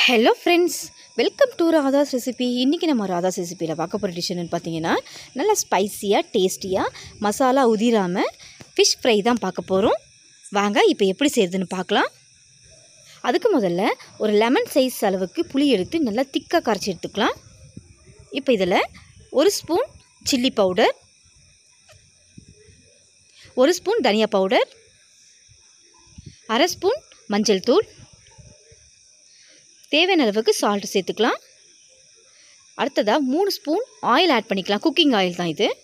hello friends welcome to Radha's recipe இன்றைக்கி நம்ம ராதாஸ் ரெசிபியில் பார்க்க போகிற டிஷ் என்னன்னு பார்த்தீங்கன்னா நல்லா ஸ்பைசியாக டேஸ்டியாக மசாலா உதிராமல் ஃபிஷ் ஃப்ரை தான் பார்க்க போகிறோம் வாங்க இப்போ எப்படி செய்கிறதுன்னு பார்க்கலாம் அதுக்கு முதல்ல ஒரு லெமன் சைஸ் அளவுக்கு புளி எடுத்து நல்லா திக்காக கரைச்சி எடுத்துக்கலாம் இப்போ இதில் ஒரு ஸ்பூன் சில்லி பவுடர் ஒரு ஸ்பூன் தனியா பவுடர் அரை ஸ்பூன் மஞ்சள் தூள் தேவையான அளவுக்கு சால்ட் சேர்த்துக்கலாம் அடுத்ததாக மூணு ஸ்பூன் ஆயில் ஆட் பண்ணிக்கலாம் குக்கிங் ஆயில் தான் இது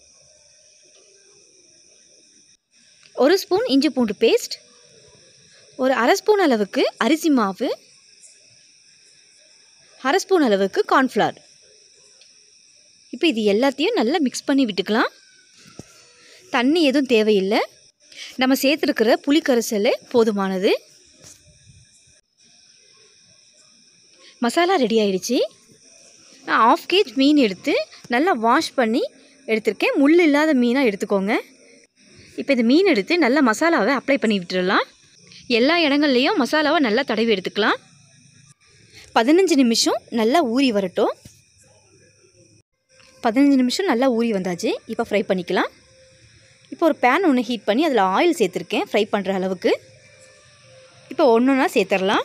ஒரு ஸ்பூன் இஞ்சி பூண்டு பேஸ்ட் ஒரு அரை ஸ்பூன் அளவுக்கு அரிசி மாவு அரை ஸ்பூன் அளவுக்கு கார்ன்ஃப்ளவர் இப்போ இது எல்லாத்தையும் நல்லா மிக்ஸ் பண்ணி விட்டுக்கலாம் தண்ணி எதுவும் தேவையில்லை நம்ம சேர்த்துருக்கிற புளிக்கரைசல் போதுமானது மசாலா ரெடி ஆயிடுச்சு நான் ஆஃப் கேஜ் மீன் எடுத்து நல்லா வாஷ் பண்ணி எடுத்திருக்கேன் முள் இல்லாத மீனாக எடுத்துக்கோங்க இப்போ இந்த மீன் எடுத்து நல்லா மசாலாவை அப்ளை பண்ணி விட்டுடலாம் எல்லா இடங்கள்லையும் மசாலாவை நல்லா தடவி எடுத்துக்கலாம் பதினஞ்சு நிமிஷம் நல்லா ஊறி வரட்டும் பதினஞ்சு நிமிஷம் நல்லா ஊறி வந்தாச்சு இப்போ ஃப்ரை பண்ணிக்கலாம் இப்போ ஒரு பேன் ஒன்று ஹீட் பண்ணி அதில் ஆயில் சேர்த்துருக்கேன் ஃப்ரை பண்ணுற அளவுக்கு இப்போ ஒன்று ஒன்றா சேர்த்துடலாம்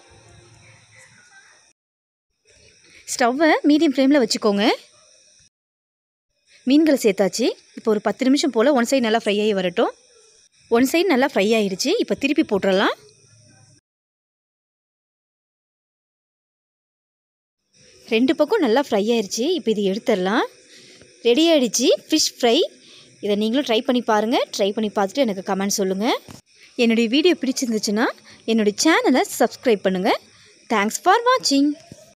ஸ்டவ்வை மீடியம் ஃப்ளேமில் வச்சுக்கோங்க மீன்களை சேர்த்தாச்சு இப்போ ஒரு பத்து நிமிஷம் போல் ஒன் சைடு நல்லா ஃப்ரை ஆகி வரட்டும் ஒன் சைடு நல்லா ஃப்ரை ஆகிடுச்சு இப்போ திருப்பி போட்டுடலாம் ரெண்டு பக்கம் நல்லா ஃப்ரை ஆயிடுச்சு இப்போ இது எடுத்துடலாம் ரெடி ஆகிடுச்சு ஃபிஷ் ஃப்ரை இதை நீங்களும் ட்ரை பண்ணி பாருங்கள் ட்ரை பண்ணி பார்த்துட்டு எனக்கு கமெண்ட் சொல்லுங்கள் என்னுடைய வீடியோ பிடிச்சிருந்துச்சுன்னா என்னுடைய சேனலை சப்ஸ்கிரைப் பண்ணுங்கள் தேங்க்ஸ் ஃபார் வாட்சிங்